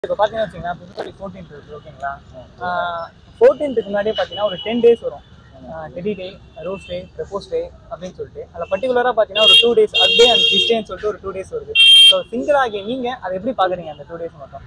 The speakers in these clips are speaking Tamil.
இப்போ பார்த்தீங்கன்னா வச்சுக்கோங்க பிப்ரவரி ஃபோர்டீன்த் இருக்கு ஓகேங்களா ஃபோர்டீன்த்துக்கு முன்னாடியே பார்த்தீங்கன்னா ஒரு டென் டேஸ் வரும் teddy day rose day propose day அப்படின்னு சொல்லிட்டு அதில் பர்டிகுலராக பார்த்தீங்கன்னா ஒரு two days at day and this டேன்னு சொல்லிட்டு ஒரு டூ டேஸ் வருது ஸோ சிங்கிள் ஆகிய நீங்கள் அதை எப்படி பார்க்குறீங்க அந்த டூ டேஸ் மட்டும்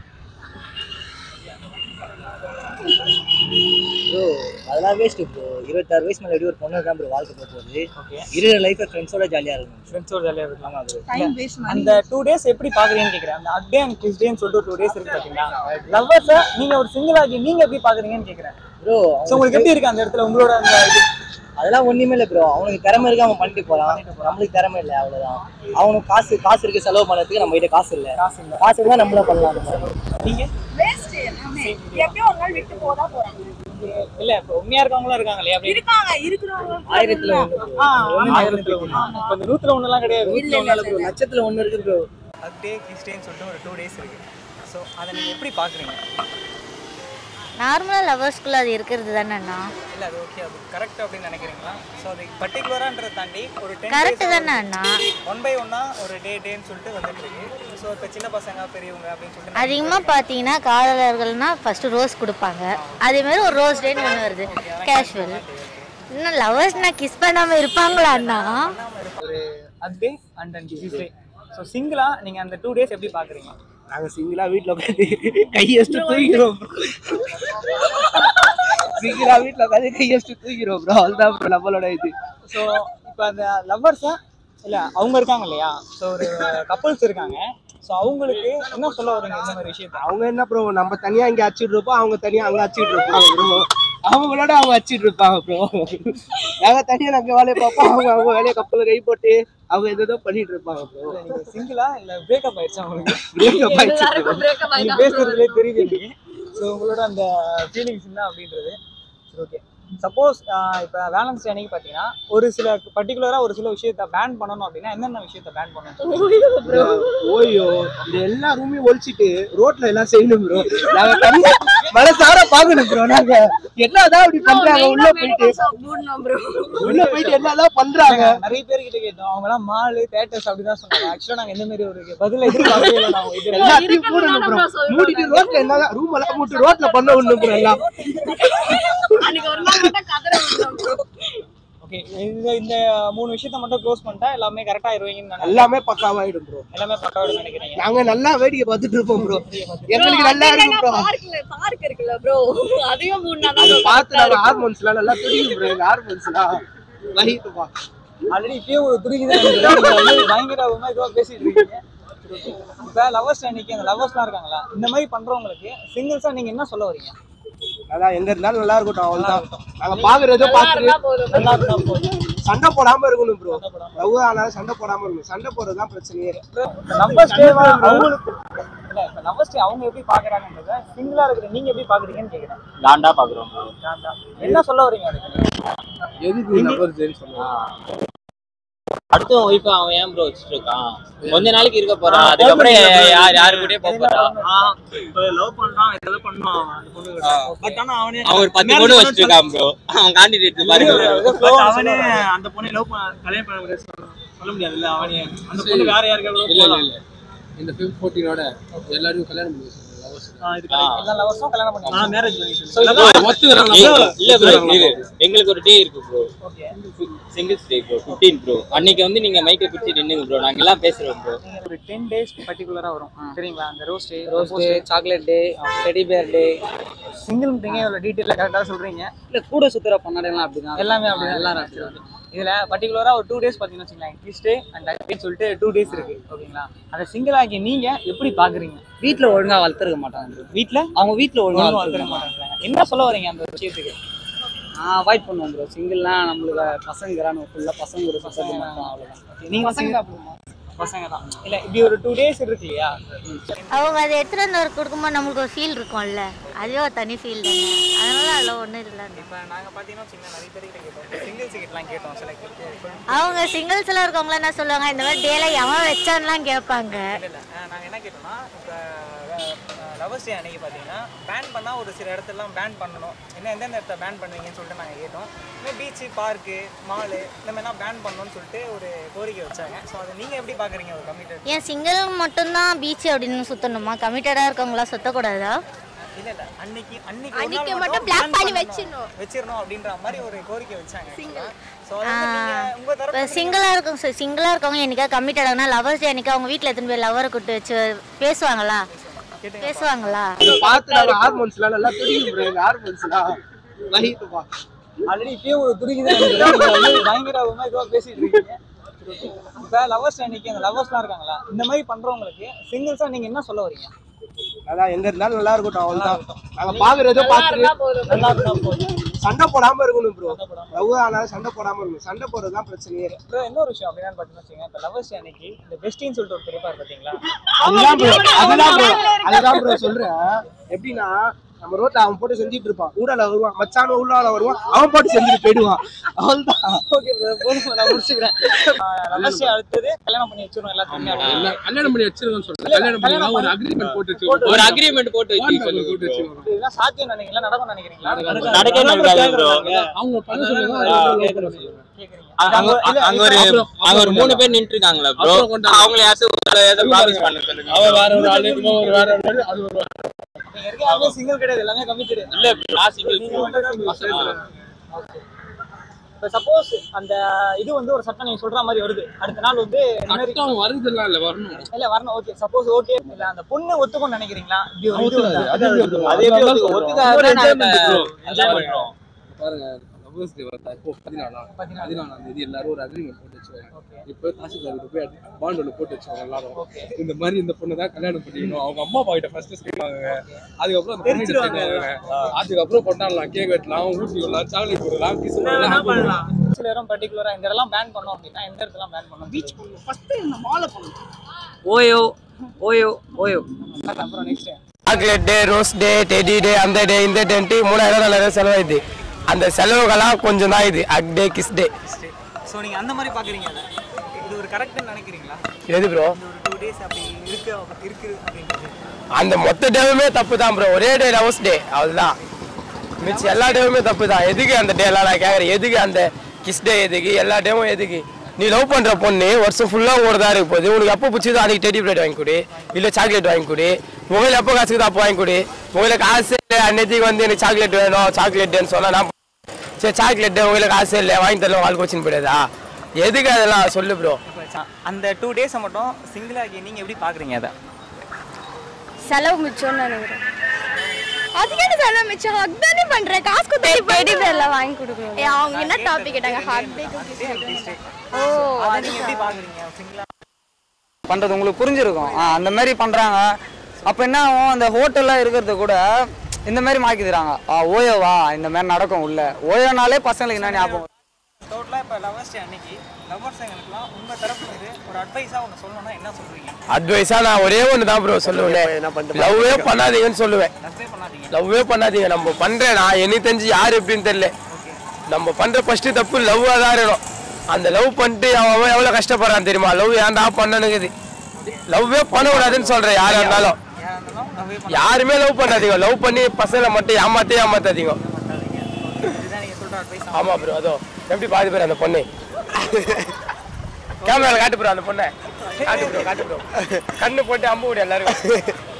ப்ரோ அதெல்லாம் வேஸ்ட் ப்ரோ இருபத்தாறு வயசு மேலே எப்படி ஒரு பொண்ணு தான் ப்ரோ வாழ்க்கை போக போகுது ஓகே இருக்கிற லைஃப்பை ஃப்ரெண்ட்ஸோட ஜாலியாக இருக்கும் ஃப்ரெண்ட்ஸோட ஜாலியாக இருக்கலாம் அது டைம் வேஸ்ட் அந்த டூ டேஸ் எப்படி பார்க்குறீங்கன்னு கேட்குறேன் அந்த அட் டே அண்ட் கிஸ் டேன்னு சொல்லிட்டு டூ டேஸ் இருக்கு பார்த்தீங்களா லவ்வர்ஸை நீங்கள் ஒரு சிங்கிள் ஆகி நீங்கள் எப்படி பார்க்குறீங்கன்னு கேட்குறேன் ப்ரோ ஸோ உங்களுக்கு எப்படி இருக்கு அந்த இடத்துல உங்களோட அந்த இது அதெல்லாம் ஒன்றுமே இல்லை ப்ரோ அவனுக்கு திறமை இருக்கு அவன் பண்ணிட்டு போகிறான் நம்மளுக்கு திறமை இல்லை அவ்வளோதான் அவனுக்கு காசு காசு இருக்கு செலவு பண்ணுறதுக்கு நம்ம கிட்ட காசு இல்லை காசு இல்லை காசு இருந்தால் நம்மளும் பண்ணலாம் அந்த மாதிரி நீங்கள் வேஸ்ட் எல்லாமே எப்படியோ ஒரு நாள் விட்டு போதா போறாங்க இல்ல இப்போ உண்மையா இருக்கவங்களும் இருக்காங்க இல்லையா அப்படி இருக்காங்க இருக்கிறவங்க ஆயிரத்துல ஒன்று bro. ஆ, ஆயிரத்துல ஒண்ணு. இப்ப இந்த நூத்துல ஒண்ணுலாம் கிடையாது இல்ல இல்ல ப்ரோ லட்சத்தில் ஒன்று இருக்கு ப்ரோ டே கிஸ்டேன்னு சொல்லிட்டு ஒரு டூ டேஸ் இருக்கு ஸோ அதை நீங்க எப்படி பாக்குறீங்க நார்மலாக லவர்ஸ்குள்ளே அது இருக்கிறது தானேண்ணா இல்ல அது ஓகே அது கரெக்ட் அப்படின்னு நினைக்கிறீங்களா ஸோ அது பர்டிகுலரான்றதை தாண்டி ஒரு டென் கரெக்டு தானே அண்ணா ஒன் பை ஒன்னா ஒரு டே டேன்னு சொல்லிட்டு வந்துட்டு இருக்கு ஸோ இப்போ சின்ன பசங்க பெரியவங்க அப்படின்னு சொல்லிட்டு அதிகமாக பார்த்தீங்கன்னா காதலர்கள்னா ஃபஸ்ட்டு ரோஸ் கொடுப்பாங்க அதேமாதிரி ஒரு ரோஸ் டேன்னு ஒன்று வருது கேஷுவல் இன்னும் லவர்ஸ்னா கிஸ் பண்ணாமல் இருப்பாங்களா அண்ணா ஒரு at day and and kiss day so சிங்கிளா நீங்க அந்த டூ டேஸ் எப்படி பாக்குறீங்க நாங்கள் சிங்கிளாக வீட்டில் உட்காந்து கையெஸ்ட்டு தூக்கிறோம் சிங்கிளாக வீட்டில் உட்காந்து கையெஸ்ட்டு தூக்கிறோம் ப்ரோ அதுதான் ப்ரோ நம்மளோட இது ஸோ இப்போ அந்த லவ்வர்ஸை இல்லை அவங்க இருக்காங்க இல்லையா ஸோ ஒரு கப்புள்ஸ் இருக்காங்க ஸோ அவங்களுக்கு என்ன சொல்ல வரீங்க இந்த மாதிரி விஷயத்த அவங்க என்ன ப்ரோ நம்ம தனியா இங்க அடிச்சிட்டு இருப்போம் அவங்க தனியா அங்க அடிச்சிட்டு இருப்பாங்க ப்ரோ அவங்களோட அவங்க அடிச்சிட்டு இருப்பாங்க ப்ரோ நாங்க தனியா நாங்க வேலையை பார்ப்போம் அவங்க அவங்க வேலையை கப்பல கை போட்டு அவங்க எதோ பண்ணிட்டு இருப்பாங்க ப்ரோ இல்லை நீங்கள் சிங்கிளா இல்லை பிரேக்கப் ஆயிடுச்சா உங்களுக்கு பிரேக்கப் ஆயிடுச்சு bro. நீங்கள் பேசுறதுலே தெரியுது எனக்கு ஸோ உங்களோட அந்த ஃபீலிங்ஸ் என்ன அப்படின்றது சரி ஓகே சப்போஸ் இப்போ வேலன்ஸ் டே அன்னைக்கு பார்த்தீங்கன்னா ஒரு சில பர்டிகுலராக ஒரு சில விஷயத்த பேன் பண்ணணும் அப்படின்னா என்னென்ன விஷயத்த பேன் பண்ணணும் ஓய்யோ இந்த எல்லா ரூமையும் ஒழிச்சிட்டு ரோட்ல எல்லாம் செய்யணும் ப்ரோ நாங்க தனியா மனசார பாக்கணும் ப்ரோ நாங்க என்னதான் அப்படி பண்றாங்க உள்ள போயிட்டு உள்ள போயிட்டு என்னதான் பண்றாங்க நிறைய பேர் கிட்ட கேட்டோம் அவங்க எல்லாம் மாலு தேட்டர்ஸ் அப்படிதான் சொன்னாங்க ஆக்சுவலா நாங்க இந்த மாதிரி ஒரு பதில எதிர்பார்க்கவே இல்லை நான் இது எல்லாத்தையும் போடணும் ப்ரோ மூடிட்டு ரோட்ல என்னதான் ரூம் எல்லாம் மூட்டு ரோட்ல பண்ண ஒண்ணு ப்ரோ எல்லாம் ஓகே இந்த இந்த மூணு விஷயத்த மட்டும் க்ளோஸ் பண்ணிட்டா எல்லாமே கரெக்டா ஆயிருவீங்கன்னு நினைக்கிறேன் எல்லாமே பக்காவாயிடும் ப்ரோ எல்லாமே பக்காவோட நினைக்கிறீங்க நாங்க நல்லா வேடிக்கை பார்த்துட்டு இருப்போம் ப்ரோ எங்களுக்கு நல்லா இருக்கும் ப்ரோ பார்க்ல பார்க் இருக்குல்ல ப்ரோ அதையும் மூணு நாள் அதை பார்த்து நாங்க ஹார்மோன்ஸ்லாம் நல்லா துடிக்கும் ப்ரோ எங்க ஹார்மோன்ஸ்லாம் வலிக்குதுப்பா ஆல்ரெடி இப்பயே ஒரு துடிக்குது நினைக்கிறேன். நீங்க வந்து பயங்கர ஒரு மாதிரி இதுவா பேசிட்டு இருக்கீங்க இப்ப லவர்ஸ் அன்னைக்கு அந்த லவர்ஸ்லாம் இருக்காங்களா இந்த மாதிரி பண்றவங்களுக்கு சிங்கிள்ஸா நீங்க என்ன சொல்ல வரீங்க அதான் எங்க இருந்தாலும் நல்லா இருக்கட்டும் அவ்வளவுதான் நாங்க பாக்குறதோ பார்த்துட்டு நல்லா இருந்தா போதும் சண்டை போடாம இருக்கணும் ப்ரோ லவ் ஆனாலும் சண்டை போடாம இருக்கணும் சண்டை போடுறதுதான் பிரச்சனையே லவ்வர்ஸ் டே அவங்களுக்கு இல்ல இப்ப லவ்வர்ஸ் டே அவங்க எப்படி பாக்குறாங்கன்றத சிங்கிளா இருக்கிற நீங்க எப்படி பாக்குறீங்கன்னு கேக்குறேன் லாண்டா பாக்குறோம் என்ன சொல்ல வரீங்க அதுக்கு எதுக்கு நம்பர் ஜெயின் சொல்லுவாங்க அடுத்து ஒய்ஃப் அவன் ஏன் ப்ரோ வச்சுட்டு இருக்கான் கொஞ்ச நாளைக்கு இருக்க போறான் அதுக்கப்புறம் யார் யாரு கூடயே போக போறான் லவ் பண்றான் ஏதோ பண்ணுவான் அந்த பொண்ணு பட் ஆனா அவனே அவன் ஒரு பத்து பொண்ணு வச்சுட்டு இருக்கான் ப்ரோ அவன் காண்டிடேட் பாருங்க bro. But அவனே அந்த பொண்ணை லவ் கல்யாணம் பண்ண முடியாது சொல்ல முடியாது இல்ல அவனே அந்த பொண்ணு வேற யாருக்காவது இல்ல இல்ல இல்ல இந்த ஃபிஃப்த் ஃபோர்டீனோட எல்லாரும் கல்யாணம் பண்ணி எல்லா லவர்ஸும் கல்யாணம் பண்ணி மேரேஜ் பண்ணி ஏய், இல்ல ப்ரோ இது எங்களுக்கு ஒரு டே இருக்கு bro okay singles day bro 15 bro அன்னைக்கு வந்து நீங்க மைக்கை பிடிச்சி நின்னுங்க ப்ரோ நாங்க எல்லாம் பேசுறோம் ப்ரோ ஒரு டென் டேஸ் பர்டிகுலரா வரும் சரிங்களா அந்த rose day rose day chocolate day teddy bear day சிங்கிள்ன்றீங்க இவ்வளவு டீட்டெயிலாக கரெக்டாக சொல்றீங்க இல்லை கூட சுத்துற பொண்ணாடையெல்லாம் அப்படிதான் எல்லாமே அப்படி எல்லாரும் இதுல பர்டிகுலரா ஒரு டூ டேஸ் பார்த்தீங்கன்னு வச்சுக்கோங்களேன் கிஸ் டே அண்ட் அப்படின்னு சொல்லிட்டு டூ டேஸ் இருக்கு ஓகேங்களா அதை சிங்கிள் ஆகி நீங்க எப்படி பாக்குறீங்க வீட்டில் ஒழுங்கா வளர்த்துருக்க மாட்டாங்க வீட்ல அவங்க வீட்டில் ஒழுங்கா ஒழுங்கா வளர்த்துருக்க வளர்த்துக்க மாட்டாங்க மாட்டாங்க என்ன சொல்ல வரீங்க அந்த விஷயத்துக்கு நான் அவாய்ட் பண்ணுவோம் ப்ரோ சிங்கிள்லாம் நம்மளுக்கு பசங்கிறானு ஃபுல்லாக பசங்க ஒரு பசங்க மட்டும் அவ்வளோதான் நீங்க பசங்க பசங்க தான் இல்ல இப்படி ஒரு டூ டேஸ் இருக்கு இல்லையா அவங்க அதை எடுத்துகிட்டு வந்து ஒரு கொடுக்கும்போது நம்மளுக்கு ஒரு ஃபீல் இருக்கும்ல அதுவே ஒரு தனி ஃபீல் தானே அதனால அதில் ஒன்றும் இல்லை இப்ப நாங்க பாத்தீங்கன்னா வச்சுக்கோங்களேன் நிறைய பேர் கேட்டோம் சிங்கிள்ஸ் கிட்டலாம் கேட்டோம் சில பேருக்கு அவங்க சிங்கிள்ஸில் இருக்கவங்களாம் என்ன சொல்லுவாங்க இந்த மாதிரி டேல எவன் வச்சான்லாம் கேட்பாங்க இல்ல இல்ல அஹ் நாங்க என்ன கேட்டோம்னா இப்ப லவர்ஸ் டே அன்னைக்கு பார்த்தீங்கன்னா பேன் பண்ணால் ஒரு சில இடத்துலலாம் பேன் பண்ணணும் என்ன எந்தெந்த இடத்த பேன் பண்ணுவீங்கன்னு சொல்லிட்டு நாங்கள் கேட்டோம் இன்னும் பீச்சு பார்க்கு மாலு இந்த மாதிரிலாம் பேன் பண்ணணும்னு சொல்லிட்டு ஒரு கோரிக்கை வச்சாங்க ஸோ அதை நீங்கள் எப்படி பார்க்குறீங்க ஒரு கமிட்டட் ஏன் சிங்கிள் மட்டும்தான் பீச் அப்படின்னு சுற்றணுமா கமிட்டடாக இருக்கவங்களா சுற்றக்கூடாதா இல்ல இல்ல அன்னைக்கு அன்னைக்கு அன்னைக்கு ஒரு நாள் மட்டும் ban black பண்ணி பண்ணணும். வச்சிடணும். வச்சிரணும் அப்படின்ற மாதிரி ஒரு கோரிக்கை வச்சாங்க ஸோ அது வந்து நீங்க உங்க இப்போ தரப்பு சிங்கிளாக இருக்கும் சிங்கிளாக இருக்கவங்க என்னைக்கா கமிட்டட் ஆகுனா லவர்ஸ் டே அன்னைக்கு அவங்க வீட்டில் எத்தனை பேர் லவரை கூட்டு வச்சு பேசுவாங்களா பேசுவாங்களா பார்த்து நம்ம ஹார்மோன்ஸ்லாம் நல்லா துடிக்குது ப்ரோ எங்க ஹார்மோன்ஸ்லாம் வலிக்குதுப்பா ஆல்ரெடி இப்பயே ஒரு துடிக்குது பயங்கரமா இதுவா பேசிட்டு இருக்கீங்க இப்போ லவர்ஸ் அன்னைக்கு அந்த லவர்ஸ்லாம் இருக்காங்களா இந்த மாதிரி பண்றவங்களுக்கு சிங்கிள்ஸா நீங்க என்ன சொல்ல வரீங்க அதான் எங்க இருந்தாலும் நல்லா இருக்கட்டும் அவ்வளவுதான் நாங்க பாக்குறத பார்த்துட்டு நல்லா இருந்தா போதும் சண்டை போடாம இருக்கணும் ப்ரோ லவ் ஆனாலும் சண்டை போடாம இருக்கணும் சண்டை போடுறது தான் பிரச்சனையே அப்புறம் இன்னொரு விஷயம் அப்படின்னா பார்த்தீங்கன்னா வச்சுக்கோங்க இப்போ லவர்ஸ் அன்னைக்கு இந்த பெஸ்டின்னு சொல்லிட்டு ஒரு இருப்பார் பார்த்தீங்களா அதுதான் ப்ரோ அதுதான் ப்ரோ அதுதான் ப்ரோ சொல்றேன் எப்படின்னா நம்ம ரோட்ல அவன் போட்டு செஞ்சுட்டு இருப்பான் ஊடால வருவான் மச்சான உள்ளால வருவான் அவன் போட்டு செஞ்சுட்டு போயிடுவான் அவ்வளவுதான் ஓகே போதும் நான் முடிச்சுக்கிறேன் லவர்ஸ் அடுத்தது கல்யாணம் பண்ணி வச்சிருவோம் எல்லாத்தையுமே கல்யாணம் பண்ணி வச்சிருக்கோம்னு சொல்றேன் கல்யாணம் பண்ணி ஒரு அக்ரிமெண்ட் போட்டு வச்சிருக்கோம் ஒரு அக்ரிமெண்ட் போட்டு வச்சு Bond போட்டு வச்சிருக்கோம் இதெல்லாம் சாத்தியம் நினைக்கிறீங்களா நடக்கும் நினைக்கிறீங்களா நடக்கவே நடக்காது ப்ரோ அவங்க பண்ண சொல்லுங்க கேக்குறீங்க அங்க அங்க ஒரு அங்க ஒரு மூணு பேர் நின்று இருக்காங்களா ப்ரோ அப்புறம் கொண்டாங்க. அவங்கள யாராச்சும் ஒரு ஏதோ ப்ராமிஸ் பண்ண சொல்லுங்க அவ வேற ஒரு ஆளு இவன் ஒரு வேற ஒரு ஆளு அது ஒரு நீங்க இருக்க யாருமே சிங்கிள் கிடையாது எல்லாமே கமிட்டடு இல்ல நான் single. இப்போ சப்போஸ் அந்த இது வந்து ஒரு சட்டம் நீங்க சொல்ற மாதிரி வருது அடுத்த நாள் வந்து இந்த மாதிரி சட்டம் வருதுலாம் இல்ல வரணும் இல்ல வரணும் ஓகே சப்போஸ் ஓகே இல்ல அந்த பொண்ணு ஒத்துக்கும் நினைக்கிறீங்களா இப்படி ஒரு இது ஒத்துக்காது. வருதா? அது எப்படி ஒத்துக்கும்? அது எப்படி அதனால ஒத்துக்கும்? சொல்றோம். ஒத்துக்காதுன்னா ஒரு நாங்க enjoyment bro. enjoy பண்றோம். பாருங்க லவ்வர்ஸ் டே வருதா இப்போ பதினாலாம் பதினாலாம் தேதி எல்லாரும் ஒரு அக்ரிமெண்ட் போட்டு வச்சுருவாங்க இப்போ தாசில்தார் கிட்ட போய் பாண்ட் ஒன்று போட்டு வச்சுருவாங்க எல்லாரும் இந்த மாதிரி இந்த பொண்ணு தான் கல்யாணம் பண்ணிக்கணும் அவங்க அம்மா அப்பா கிட்ட ஃபர்ஸ்ட் சொல்லுவாங்க அதுக்கப்புறம் அந்த பொண்ணு சொல்லுவாங்க அதுக்கப்புறம் கொண்டாடலாம் கேக் வெட்டலாம் ஊட்டி விடலாம் சாக்லேட் போடலாம் கிஸ் என்ன பண்ணலாம் சில இடம் பர்டிகுலரா இந்த இடம்லாம் பேன் பண்ணோம் அப்படின்னா எந்த இடத்துல பேன் பண்ணோம் பீச் ஓயோ ஓயோ ஓயோ அப்புறம் next chocolate day rose day teddy day அந்த டே இந்த டேன்ட்டு மூணாயிரம் நாலாயிரம் செலவாயிடுது அந்த செலவுகளாம் கொஞ்சம் தான் இது அக் டே கிஸ் டே ஸோ நீங்க அந்த மாதிரி பாக்குறீங்க அதை இது ஒரு கரெக்ட்னு நினைக்கிறீங்களா எது ப்ரோ இந்த ஒரு டூ டேஸ் அப்படி இருக்கு இருக்கு அப்படின்றது அந்த மொத்த டேவுமே தப்பு தான் ப்ரோ ஒரே டே லவர்ஸ் டே அதுதான் மிச்சம் எல்லா டேவுமே தப்பு தான் எதுக்கு அந்த டே எல்லாம் நான் கேட்குறேன் எதுக்கு அந்த கிஸ் டே எதுக்கு எல்லா டேவும் எதுக்கு நீ லவ் பண்ற பொண்ணு வருஷம் ஃபுல்லா ஓடுதா இருக்க போகுது உனக்கு எப்போ பிடிச்சதோ அன்னைக்கு டெடி பிளேட் வாங்கி கொடு இல்ல சாக்லேட் வாங்கி கொடு உங்களை எப்போ காசுக்கு அப்போ வாங்கி கொடு உங்களுக்கு காசு இல்லை அன்னைக்கு வந்து எனக்கு சாக்லேட் வேணும் சாக்லேட்னு சொன்னா நான் சரி சாக்லேட் உங்களுக்கு காசு இல்லை வாங்கி தரல வாழ்க்கை வச்சுன்னு போயிடாதா எதுக்கு அதெல்லாம் சொல்லு ப்ரோ அந்த டூ டேஸை மட்டும் சிங்கிள் ஆகி நீங்க எப்படி பாக்குறீங்க அதை செலவு மிச்சம்னு நினைக்கிறேன் அதுக்கு என்ன செலவு மிச்சம் ஹக் தானே பண்றேன் காசு கொடுத்து டெடி பேர்ல வாங்கி கொடுக்கணும் அவங்க என்ன டாபிக் கேட்டாங்க ஹார்ட் டே ஓ அதை நீங்க எப்படி பாக்குறீங்க சிங்கிளா பண்ணுறது உங்களுக்கு புரிஞ்சிருக்கும் ஆ, அந்த மாதிரி பண்ணுறாங்க அப்போ என்ன ஆகும் அந்த ஹோட்டலில் இருக்கிறத கூட இந்த மாதிரி மாக்கிதுறாங்க ஆ ஓயோவா இந்த மாதிரி நடக்கும் உள்ள ஓயோனாலே பசங்களுக்கு என்ன ஞாபகம் டோட்டலா இப்போ லவர்ஸ் டே அன்னைக்கு லவர்ஸ் எங்களுக்குலாம் உங்க தரப்புல இருந்து ஒரு அட்வைஸா ஒன்று சொல்லணும்னா என்ன சொல்றீங்க அட்வைஸா நான் ஒரே ஒன்று தான் ப்ரோ சொல்லுவேன் லவ்வே பண்ணாதீங்கன்னு சொல்லுவேன் லவ்வே பண்ணாதீங்க லவ்வே பண்ணாதீங்க நம்ம பண்றேன் நான் எனக்கு தெரிஞ்சு யாரு எப்படின்னு தெரியல நம்ம பண்ற ஃபர்ஸ்ட் தப்பு லவ்வா தான் இருக்கணும் அந்த லவ் பண்ணிட்டு அவன் அவன் எவ்வளவு கஷ்டப்படுறான் தெரியுமா லவ் ஏன்டா பண்ணனுக்குது லவ்வே பண்ணக்கூடாதுன்னு சொல்றேன் யாரா இருந்தாலும் யாரா இருந்தாலும் லவ்வே யாருமே லவ் பண்ணாதீங்க லவ் பண்ணி பசங்களை மட்டும் ஏமாத்தே ஏமாத்தாதீங்க பண்ணாதீங்க இதுதான் நீங்க சொல்ற அட்வைஸ் ஆமா ப்ரோ அதோ எப்படி பாதி பேர் அந்த பொண்ணு கேமரால காட்டு ப்ரோ அந்த பொண்ணை காட்டு ப்ரோ காட்டு ப்ரோ கண்ணு போட்டு அம்பு விடு எல்லாருக்கும்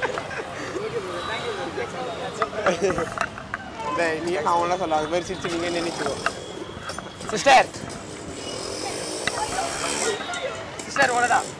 நீ அவங்களாம் சொல்ல அது மாதிரி சிரிச்சு நீங்க நினைச்சுக்கோ சிஸ்டர் சிஸ்டர் உனதான்